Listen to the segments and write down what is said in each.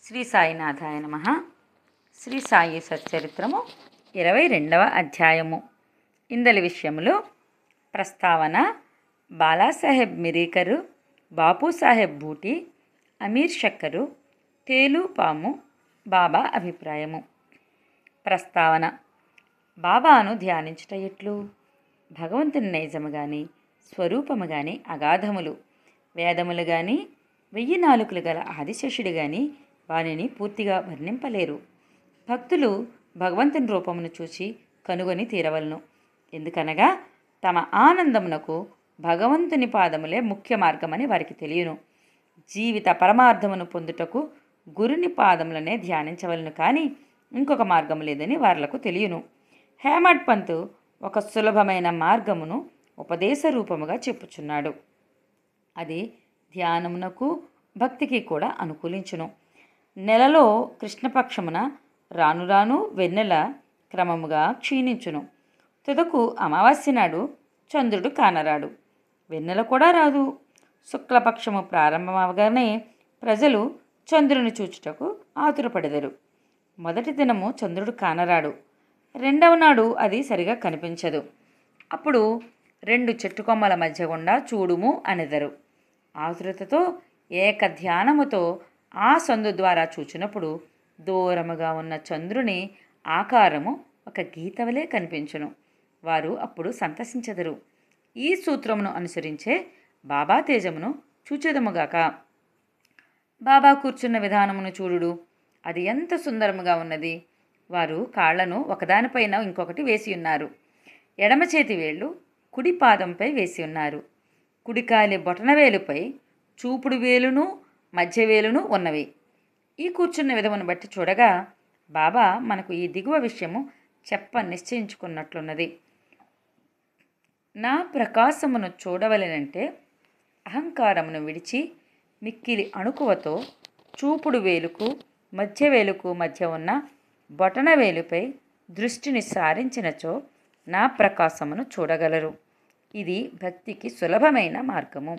శ్రీ సాయినాథాయ నమ శ్రీ సాయి సచ్చరిత్రము ఇరవై రెండవ అధ్యాయము ఇందలి విషయములు ప్రస్తావన బాలాసాహెబ్ మిరీకరు బాపూసాహెబ్ బూటి అమీర్ షక్కరు తేలు పాము బాబా అభిప్రాయము ప్రస్తావన బాబాను ధ్యానించుట ఎట్లు భగవంతుని నైజము గాని స్వరూపము గాని అగాధములు వేదములు గాని వెయ్యి నాలుకలు గల ఆదిశేషుడు గాని వానిని పూర్తిగా వర్ణింపలేరు భక్తులు భగవంతుని రూపమును చూచి కనుగొని తీరవలను ఎందుకనగా తమ ఆనందమునకు భగవంతుని పాదములే ముఖ్య మార్గమని వారికి తెలియను జీవిత పరమార్థమును పొందుటకు గురుని పాదములనే ధ్యానించవలను కానీ ఇంకొక మార్గం లేదని వాళ్లకు తెలియను హేమడ్ పంతు ఒక సులభమైన మార్గమును ఉపదేశ రూపముగా చెప్పుచున్నాడు అది ధ్యానమునకు భక్తికి కూడా అనుకూలించును నెలలో కృష్ణపక్షమున రాను రాను వెన్నెల క్రమముగా క్షీణించును తుదకు అమావాస్య నాడు చంద్రుడు కానరాడు వెన్నెల కూడా రాదు శుక్లపక్షము ప్రారంభమవగానే ప్రజలు చంద్రుని చూచుటకు ఆతురపడెదరు మొదటి దినము చంద్రుడు కానరాడు రెండవ నాడు అది సరిగా కనిపించదు అప్పుడు రెండు చెట్టు కొమ్మల మధ్య గుండా చూడుము అనెదరు ఆతురతతో ఏక ధ్యానముతో ఆ సందు ద్వారా చూచినప్పుడు దూరముగా ఉన్న చంద్రుని ఆకారము ఒక గీతవలే కనిపించును వారు అప్పుడు సంతసించెదరు ఈ సూత్రమును అనుసరించే బాబా తేజమును చూచెదముగాక బాబా కూర్చున్న విధానమును చూడుడు అది ఎంత సుందరముగా ఉన్నది వారు కాళ్లను ఒకదానిపైన ఇంకొకటి వేసి ఉన్నారు ఎడమ చేతి వేళ్ళు కుడి పాదంపై వేసి ఉన్నారు కుడికాలి బొటనవేలుపై చూపుడు వేలును మధ్య వేలును ఉన్నవి ఈ కూర్చున్న విధమును బట్టి చూడగా బాబా మనకు ఈ దిగువ విషయము చెప్ప నిశ్చయించుకున్నట్లున్నది నా ప్రకాశమును చూడవలెనంటే అహంకారమును విడిచి మిక్కిలి అణుకువతో చూపుడు వేలుకు మధ్య వేలుకు మధ్య ఉన్న బొటన వేలుపై దృష్టిని సారించినచో నా ప్రకాశమును చూడగలరు ఇది భక్తికి సులభమైన మార్గము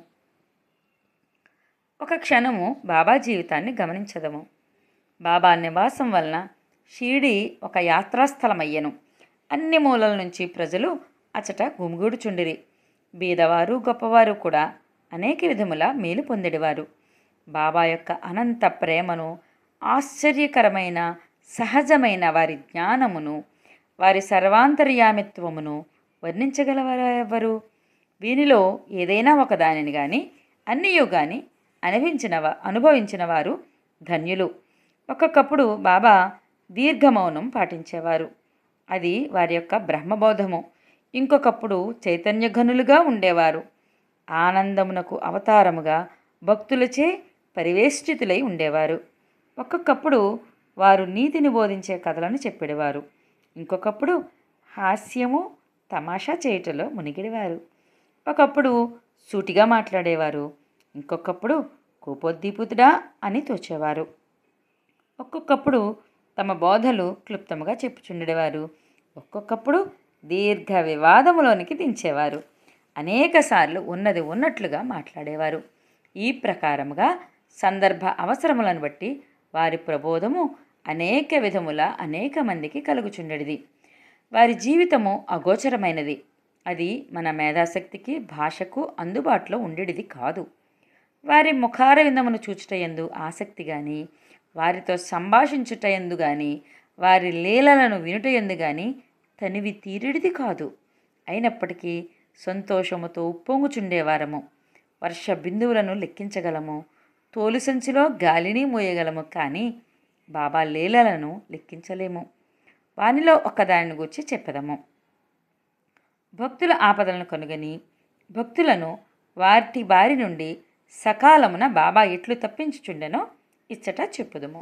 ఒక క్షణము బాబా జీవితాన్ని గమనించదము బాబా నివాసం వలన షిరిడి ఒక యాత్రాస్థలమయ్యను అన్ని మూలల నుంచి ప్రజలు అచట గుమిగూడుచుండిరి బీదవారు గొప్పవారు కూడా అనేక విధముల మేలు పొందిడివారు బాబా యొక్క అనంత ప్రేమను ఆశ్చర్యకరమైన సహజమైన వారి జ్ఞానమును వారి సర్వాంతర్యామిత్వమును వర్ణించగలవారెవరు వీనిలో ఏదైనా ఒక దానిని కానీ అన్నయూ కానీ అనిపించిన అనుభవించిన వారు ధన్యులు ఒక్కొక్కప్పుడు బాబా దీర్ఘమౌనం పాటించేవారు అది వారి యొక్క బ్రహ్మబోధము ఇంకొకప్పుడు చైతన్యఘనులుగా ఉండేవారు ఆనందమునకు అవతారముగా భక్తులచే పరివేష్టితులై ఉండేవారు ఒక్కొక్కప్పుడు వారు నీతిని బోధించే కథలను చెప్పేవారు ఇంకొకప్పుడు హాస్యము తమాషా చేయుటలో మునిగిడివారు ఒకప్పుడు సూటిగా మాట్లాడేవారు ఇంకొకప్పుడు కోపోద్దీపుతుడా అని తోచేవారు ఒక్కొక్కప్పుడు తమ బోధలు క్లుప్తముగా చెప్పుచుండేవారు ఒక్కొక్కప్పుడు దీర్ఘ వివాదములోనికి దించేవారు అనేకసార్లు ఉన్నది ఉన్నట్లుగా మాట్లాడేవారు ఈ ప్రకారముగా సందర్భ అవసరములను బట్టి వారి ప్రబోధము అనేక విధముల అనేక మందికి కలుగుచుండెడిది వారి జీవితము అగోచరమైనది అది మన మేధాశక్తికి భాషకు అందుబాటులో ఉండేది కాదు వారి ముఖార విందమును చూచుటయందు ఆసక్తి కానీ వారితో సంభాషించుటయందు కానీ వారి లీలలను వినుటయందు కానీ తనివి తీరిడిది కాదు అయినప్పటికీ సంతోషముతో ఉప్పొంగుచుండేవారము వర్ష బిందువులను లెక్కించగలము తోలు సంచిలో గాలిని మోయగలము కానీ బాబా లీలలను లెక్కించలేము వానిలో ఒకదానిని గురించి చెప్పదము భక్తుల ఆపదలను కనుగొని భక్తులను వాటి బారి నుండి సకాలమున బాబా ఎట్లు తప్పించుచుండెనో ఇచ్చట చెప్పుదుము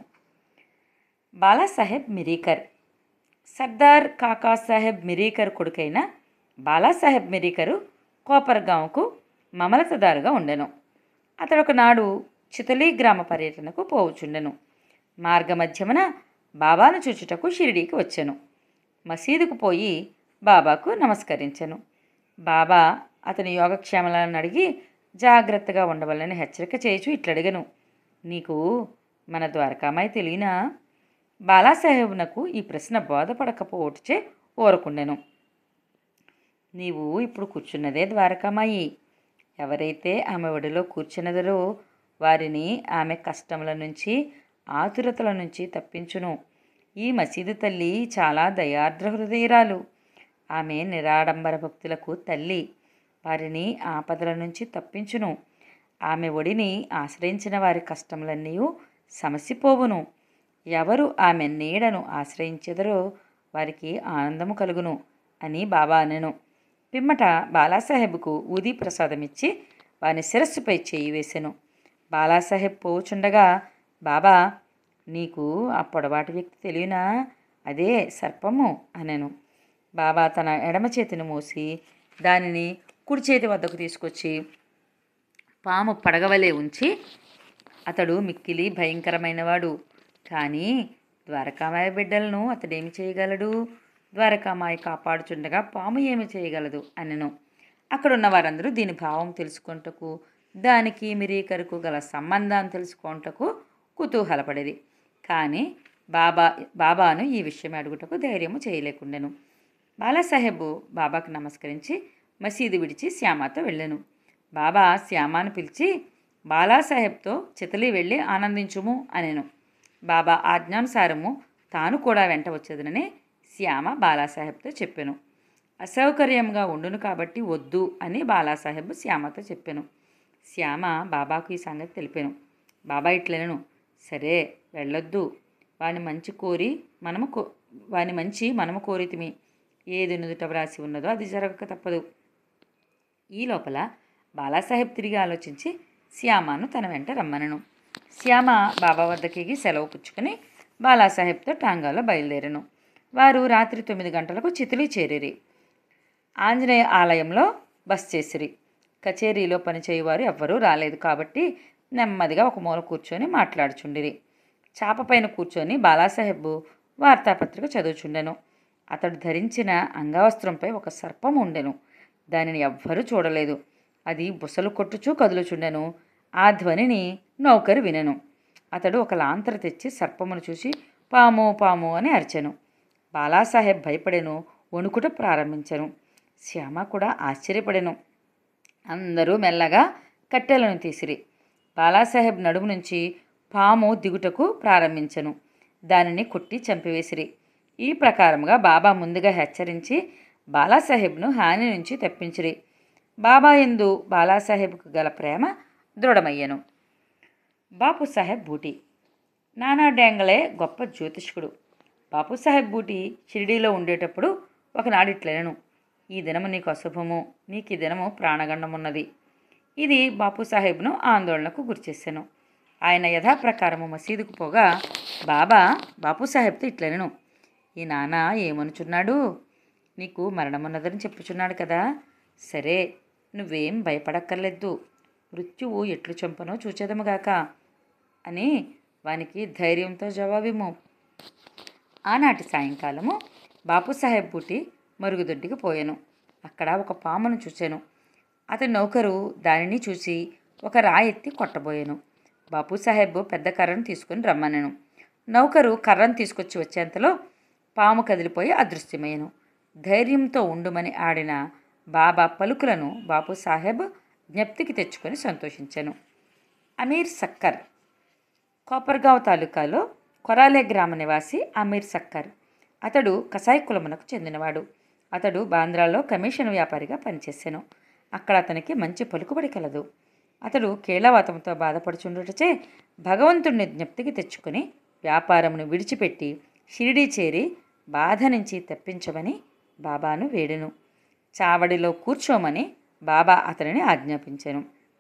బాలాసాహెబ్ మిరీకర్ సర్దార్ కాకాసాహెబ్ మిరీకర్ కొడుకైన బాలాసాహెబ్ మిరీకరు కోపర్గాంకు మమలతదారుగా ఉండెను అతడు ఒకనాడు చితలీ గ్రామ పర్యటనకు పోవుచుండెను మార్గమధ్యమున బాబాను చూచుటకు షిరిడీకి వచ్చెను మసీదుకు పోయి బాబాకు నమస్కరించెను బాబా అతని యోగక్షేమాలను అడిగి జాగ్రత్తగా ఉండవలని హెచ్చరిక చేయుచు ఇట్లడిగను నీకు మన ద్వారకామాయి తెలియనా బాలాసాహెబ్నకు ఈ ప్రశ్న బోధపడకపోవటచే ఊరకుండెను నీవు ఇప్పుడు కూర్చున్నదే ద్వారకామాయి ఎవరైతే ఆమె ఒడిలో కూర్చున్నదరో వారిని ఆమె కష్టముల నుంచి ఆతురతల నుంచి తప్పించును ఈ మసీదు తల్లి చాలా దయార్ద్ర హృదయరాలు ఆమె నిరాడంబర భక్తులకు తల్లి వారిని ఆపదల నుంచి తప్పించును ఆమె ఒడిని ఆశ్రయించిన వారి కష్టములన్నీ సమసిపోవును ఎవరు ఆమె నీడను ఆశ్రయించెదరో వారికి ఆనందము కలుగును అని బాబా అనెను పిమ్మట బాలాసాహెబ్కు ఊదీ ప్రసాదమిచ్చి వాని శిరస్సుపై చేయి వేసెను బాలాసాహెబ్ పోచుండగా బాబా నీకు ఆ పొడవాటి వ్యక్తి తెలియనా అదే సర్పము అనెను బాబా తన ఎడమ చేతిని మూసి దానిని కుడి చేతి వద్దకు తీసుకొచ్చి పాము పడగవలే ఉంచి అతడు మిక్కిలి భయంకరమైనవాడు కానీ ద్వారకామాయ బిడ్డలను అతడేమి చేయగలడు ద్వారకామాయ కాపాడుచుండగా పాము ఏమి చేయగలదు అనెను అక్కడున్న వారందరూ దీని భావం తెలుసుకొంటకు దానికి మిరీకరకు గల సంబంధాన్ని తెలుసుకొంటకు కుతూహలపడేది కానీ బాబా బాబాను ఈ విషయం అడుగుటకు ధైర్యము చేయలేకుండెను బాలాసాహెబ్ బాబాకు నమస్కరించి మసీదు విడిచి శ్యామతో వెళ్ళాను బాబా శ్యామాను పిలిచి బాలాసాహెబ్తో చితలి వెళ్ళి ఆనందించుము అనెను బాబా ఆజ్ఞానుసారము తాను కూడా వెంట వచ్చేదనని శ్యామ బాలాసాహెబ్తో చెప్పాను అసౌకర్యంగా ఉండును కాబట్టి వద్దు అని బాలాసాహెబ్ శ్యామతో చెప్పాను శ్యామ బాబాకు ఈ సంగతి తెలిపాను బాబా ఇట్లనను సరే వెళ్ళొద్దు వాని మంచి కోరి మనము కో వాని మంచి మనము కోరితిమి ఏది నుదుట వ్రాసి ఉన్నదో అది జరగక తప్పదు ఈ లోపల బాలాసాహెబ్ తిరిగి ఆలోచించి శ్యామను తన వెంట రమ్మనను శ్యామ బాబా వద్దకి సెలవు పుచ్చుకొని బాలాసాహెబ్తో టాంగాలో బయలుదేరను వారు రాత్రి తొమ్మిది గంటలకు చితిలి చేరిరి ఆంజనేయ ఆలయంలో బస్ చేసిరి కచేరీలో పనిచేయువారు ఎవ్వరూ రాలేదు కాబట్టి నెమ్మదిగా ఒక మూల కూర్చొని మాట్లాడుచుండిరి చాప పైన కూర్చొని బాలాసాహెబ్ వార్తాపత్రిక చదువుచుండెను అతడు ధరించిన అంగవస్త్రంపై ఒక సర్పం ఉండెను దానిని ఎవ్వరూ చూడలేదు అది బుసలు కొట్టుచూ కదులుచుండెను ఆ ధ్వనిని నౌకరు వినెను అతడు ఒక లాంతర తెచ్చి సర్పమును చూసి పాము పాము అని అరిచెను బాలాసాహెబ్ భయపడెను వణుకుట ప్రారంభించెను శ్యామ కూడా ఆశ్చర్యపడెను అందరూ మెల్లగా కట్టెలను తీసిరి బాలాసాహెబ్ నడుము నుంచి పాము దిగుటకు ప్రారంభించెను దానిని కొట్టి చంపివేసిరి ఈ ప్రకారంగా బాబా ముందుగా హెచ్చరించి బాలాసాహెబ్ను హాని నుంచి తప్పించిరి బాబా ఎందు బాలాసాహెబ్కు గల ప్రేమ దృఢమయ్యను బాపు సాహెబ్ బూటి నానా డ్యాంగలే గొప్ప జ్యోతిష్కుడు బాపు సాహెబ్ బూటి షిరిడీలో ఉండేటప్పుడు ఒకనాడు ఇట్లనను ఈ దినము నీకు అశుభము నీకు ఈ దినము ప్రాణగండమున్నది ఇది బాపు సాహెబ్ను ఆందోళనకు గురిచేశాను ఆయన యథాప్రకారము మసీదుకు పోగా బాబా బాపు సాహెబ్తో ఇట్లనను ఈ నాన్న ఏమనుచున్నాడు నీకు మరణమున్నదని చెప్పుచున్నాడు కదా సరే నువ్వేం భయపడక్కర్లేదు మృత్యువు ఎట్లు చంపనో చూచేదముగాక అని వానికి ధైర్యంతో జవాబిమ్ము ఆనాటి సాయంకాలము బాపు సాహెబ్ బుట్టి మరుగుదొడ్డికి పోయాను అక్కడ ఒక పామును చూశాను అతని నౌకరు దానిని చూసి ఒక రాయి ఎత్తి కొట్టబోయాను బాపు సాహెబ్ పెద్ద కర్రను తీసుకుని రమ్మనను నౌకరు కర్రను తీసుకొచ్చి వచ్చేంతలో పాము కదిలిపోయి అదృశ్యమయ్యను ధైర్యంతో ఉండుమని ఆడిన బాబా పలుకులను బాపు సాహెబ్ జ్ఞప్తికి తెచ్చుకొని సంతోషించాను అమీర్ సక్కర్ కోపర్గావ్ తాలూకాలో కొరాలే గ్రామ నివాసి అమీర్ సక్కర్ అతడు కసాయి కులమునకు చెందినవాడు అతడు బాంద్రాలో కమిషన్ వ్యాపారిగా పనిచేశాను అక్కడ అతనికి మంచి పలుకుబడి కలదు అతడు కీళ్లవాతంతో బాధపడుచుండుటచే భగవంతుడిని జ్ఞప్తికి తెచ్చుకుని వ్యాపారమును విడిచిపెట్టి షిరిడీ చేరి బాధ నుంచి తప్పించమని బాబాను వేడెను చావడిలో కూర్చోమని బాబా అతనిని ఆజ్ఞాపించాను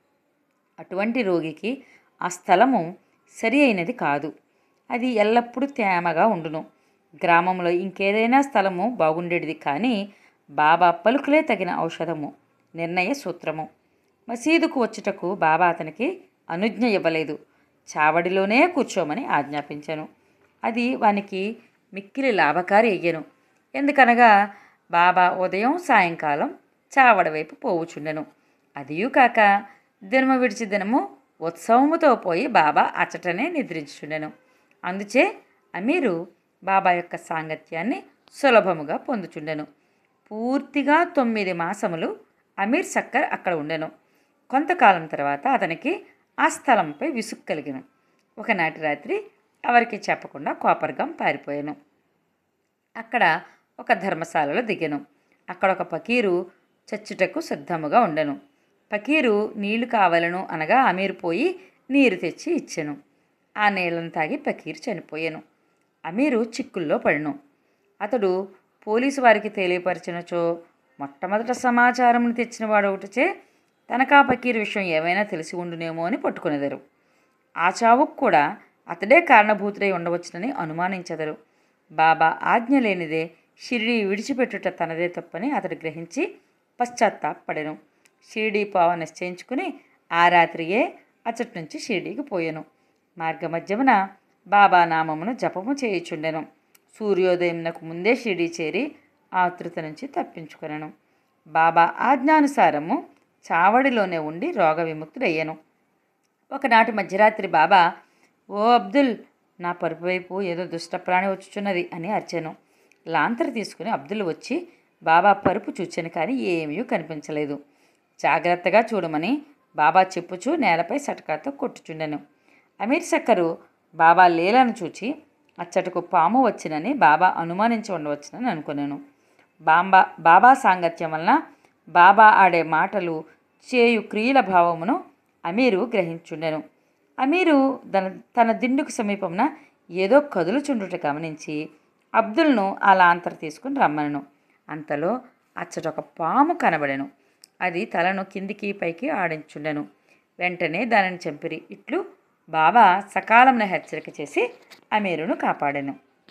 అటువంటి రోగికి ఆ స్థలము సరి అయినది కాదు అది ఎల్లప్పుడూ తేమగా ఉండును గ్రామంలో ఇంకేదైనా స్థలము బాగుండేది కానీ బాబా పలుకులే తగిన ఔషధము నిర్ణయ సూత్రము మసీదుకు వచ్చుటకు బాబా అతనికి అనుజ్ఞ ఇవ్వలేదు చావడిలోనే కూర్చోమని ఆజ్ఞాపించాను అది వానికి మిక్కిలి లాభకారి అయ్యను ఎందుకనగా బాబా ఉదయం సాయంకాలం చావడ వైపు పోవుచుండెను అదియూ కాక దినము విడిచి దినము ఉత్సవముతో పోయి బాబా అచటనే నిద్రించుండెను అందుచే అమీరు బాబా యొక్క సాంగత్యాన్ని సులభముగా పొందుచుండెను పూర్తిగా తొమ్మిది మాసములు అమీర్ సక్కర్ అక్కడ ఉండెను కొంతకాలం తర్వాత అతనికి ఆ స్థలంపై విసుగు కలిగిన ఒకనాటి రాత్రి ఎవరికి చెప్పకుండా కోపర్గం పారిపోయాను అక్కడ ఒక ధర్మశాలలో దిగాను అక్కడ ఒక పకీరు చచ్చుటకు సిద్ధముగా ఉండెను పకీరు నీళ్లు కావాలను అనగా అమీర్ పోయి నీరు తెచ్చి ఇచ్చెను ఆ నీళ్ళను తాగి పకీరు చనిపోయాను అమీరు చిక్కుల్లో పడెను అతడు పోలీసు వారికి తెలియపరిచినచో మొట్టమొదట సమాచారమును తెచ్చిన వాడు ఒకటిచే తనకా పకీర్ విషయం ఏమైనా తెలిసి ఉండునేమో అని పట్టుకునేదరు ఆ చావుకు కూడా అతడే కారణభూతుడై ఉండవచ్చునని అనుమానించెదరు బాబా ఆజ్ఞ లేనిదే షిరిడి విడిచిపెట్టుట తనదే తప్పని అతడు గ్రహించి పశ్చాత్తాపడెను షిరిడీ పోవ నిశ్చయించుకుని ఆ రాత్రియే అచ్చటి నుంచి షిరిడీకి పోయెను మార్గమధ్యమున బాబా నామమును జపము చేయుచుండెను సూర్యోదయంనకు ముందే షిరిడీ చేరి ఆతృత నుంచి తప్పించుకొనెను బాబా ఆజ్ఞానుసారము చావడిలోనే ఉండి రోగ విముక్తుడయ్యాను ఒకనాటి మధ్యరాత్రి బాబా ఓ అబ్దుల్ నా పరుపు వైపు ఏదో దుష్టప్రాణి వచ్చుచున్నది అని అరిచాను లాంతరు తీసుకుని అబ్దుల్ వచ్చి బాబా పరుపు చూచాను కానీ ఏమీ కనిపించలేదు జాగ్రత్తగా చూడమని బాబా చెప్పుచూ నేలపై సటకాతో కొట్టుచుండెను అమీర్ సక్కరు బాబా లీలను చూచి అచ్చటకు పాము వచ్చినని బాబా అనుమానించి ఉండవచ్చునని అనుకున్నాను బాంబా బాబా సాంగత్యం వలన బాబా ఆడే మాటలు చేయు క్రియల భావమును అమీరు గ్రహించుండెను అమీరు తన తన దిండుకు సమీపమున ఏదో కదులుచుండుట గమనించి అబ్దుల్ను ఆ లాంతర తీసుకుని రమ్మనను అంతలో అచ్చటొక పాము కనబడెను అది తలను కిందికి పైకి ఆడించుండెను వెంటనే దానిని చంపిరి ఇట్లు బాబా సకాలంన హెచ్చరిక చేసి అమీరును కాపాడెను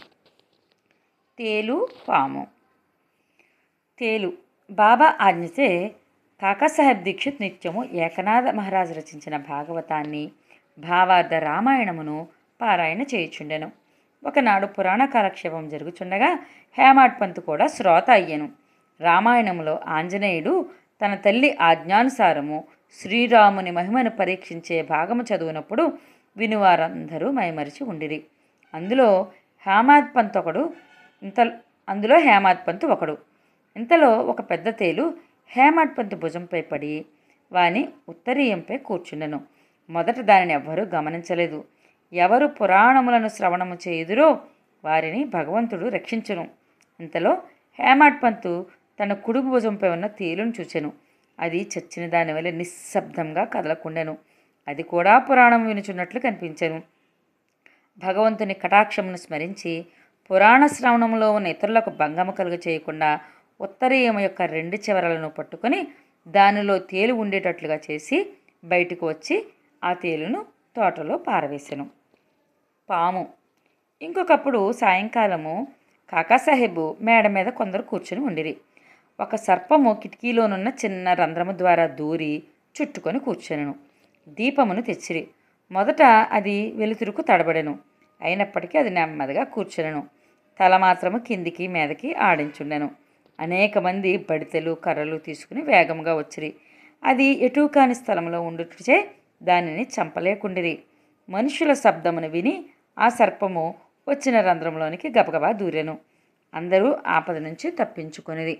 తేలు పాము తేలు బాబా ఆజ్ఞచే కాకాసాహెబ్ దీక్షిత్ నిత్యము ఏకనాథ మహారాజు రచించిన భాగవతాన్ని భావార్థ రామాయణమును పారాయణ చేయుచుండెను ఒకనాడు పురాణ కాలక్షేపం జరుగుచుండగా హేమాడ్ పంత్ కూడా శ్రోత అయ్యెను రామాయణంలో ఆంజనేయుడు తన తల్లి ఆజ్ఞానుసారము శ్రీరాముని మహిమను పరీక్షించే భాగము చదివినప్పుడు వినువారందరూ మైమరిచి ఉండిరి అందులో హేమాద్ పంత్ ఒకడు ఇంత అందులో హేమాద్ పంత్ ఒకడు ఇంతలో ఒక పెద్ద తేలు హేమాడ్ పంత్ భుజంపై పడి వాని ఉత్తరీయంపై కూర్చుండెను మొదట దానిని ఎవ్వరూ గమనించలేదు ఎవరు పురాణములను శ్రవణము చేయుదురో వారిని భగవంతుడు రక్షించును ఇంతలో హేమాడ్ పంతు తన కుడి భుజంపై ఉన్న తేలును చూచెను అది చచ్చిన దాని వల్ల నిశ్శబ్దంగా కదలకుండెను అది కూడా పురాణం వినుచున్నట్లు కనిపించెను భగవంతుని కటాక్షమును స్మరించి పురాణ శ్రవణంలో ఉన్న ఇతరులకు భంగము కలుగ చేయకుండా ఉత్తరీయం యొక్క రెండు చివరలను పట్టుకొని దానిలో తేలు ఉండేటట్లుగా చేసి బయటకు వచ్చి ఆ తేలును తోటలో పారవేశాను పాము ఇంకొకప్పుడు సాయంకాలము కాకాసాహెబు మేడ మీద కొందరు కూర్చుని ఉండిరి ఒక సర్పము కిటికీలోనున్న చిన్న రంధ్రము ద్వారా దూరి చుట్టుకొని కూర్చొనెను దీపమును తెచ్చిరి మొదట అది వెలుతురుకు తడబడెను అయినప్పటికీ అది నెమ్మదిగా కూర్చునెను తల మాత్రము కిందికి మీదకి ఆడించుండెను అనేక మంది బడితెలు కర్రలు తీసుకుని వేగంగా వచ్చిరి అది ఎటూ కాని స్థలంలో ఉండుటచే దానిని చంపలేకుండిరి మనుషుల శబ్దమును విని ఆ సర్పము వచ్చిన రంధ్రంలోనికి గబగబా దూరెను అందరూ ఆపద నుంచి తప్పించుకొనిది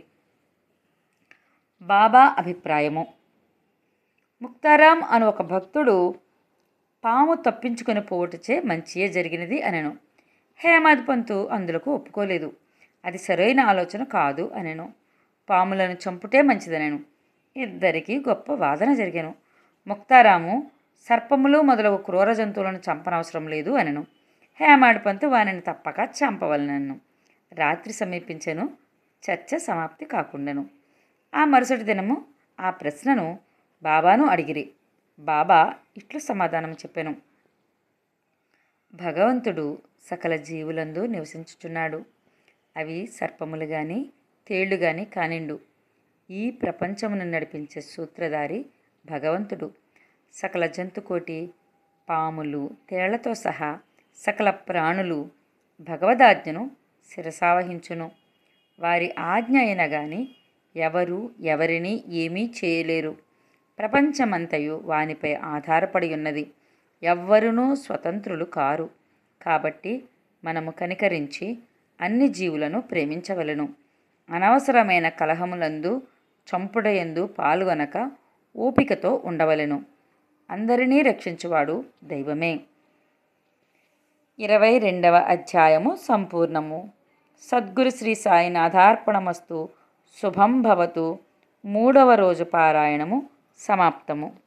బాబా అభిప్రాయము ముక్తారాం అను ఒక భక్తుడు పాము తప్పించుకొని పోవటచే మంచియే జరిగినది అనెను హేమాద్ పంతు అందులకు ఒప్పుకోలేదు అది సరైన ఆలోచన కాదు అనెను పాములను చంపుటే మంచిదనెను ఇద్దరికీ గొప్ప వాదన జరిగాను ముక్తారాము సర్పములు మొదలగు క్రూర జంతువులను చంపనవసరం లేదు అనెను హేమాడ్ పంతు వానిని తప్పక చంపవలనన్ను రాత్రి సమీపించెను చర్చ సమాప్తి కాకుండెను ఆ మరుసటి దినము ఆ ప్రశ్నను బాబాను అడిగిరి బాబా ఇట్లు సమాధానం చెప్పెను భగవంతుడు సకల జీవులందు నివసించుచున్నాడు అవి సర్పములు గాని తేళ్లు గాని కానిండు ఈ ప్రపంచమును నడిపించే సూత్రధారి భగవంతుడు సకల జంతుకోటి పాములు తేళ్లతో సహా సకల ప్రాణులు భగవదాజ్ఞను శిరసావహించును వారి ఆజ్ఞ అయిన గాని ఎవరు ఎవరిని ఏమీ చేయలేరు ప్రపంచమంతయు వానిపై ఆధారపడి ఉన్నది ఎవ్వరునూ స్వతంత్రులు కారు కాబట్టి మనము కనికరించి అన్ని జీవులను ప్రేమించవలను అనవసరమైన కలహములందు చంపుడయందు పాల్గొనక ఓపికతో ఉండవలెను అందరినీ రక్షించువాడు దైవమే ఇరవై రెండవ అధ్యాయము సంపూర్ణము సద్గురు శ్రీ సాయినాథార్పణమస్తు శుభం భవతు మూడవ రోజు పారాయణము సమాప్తము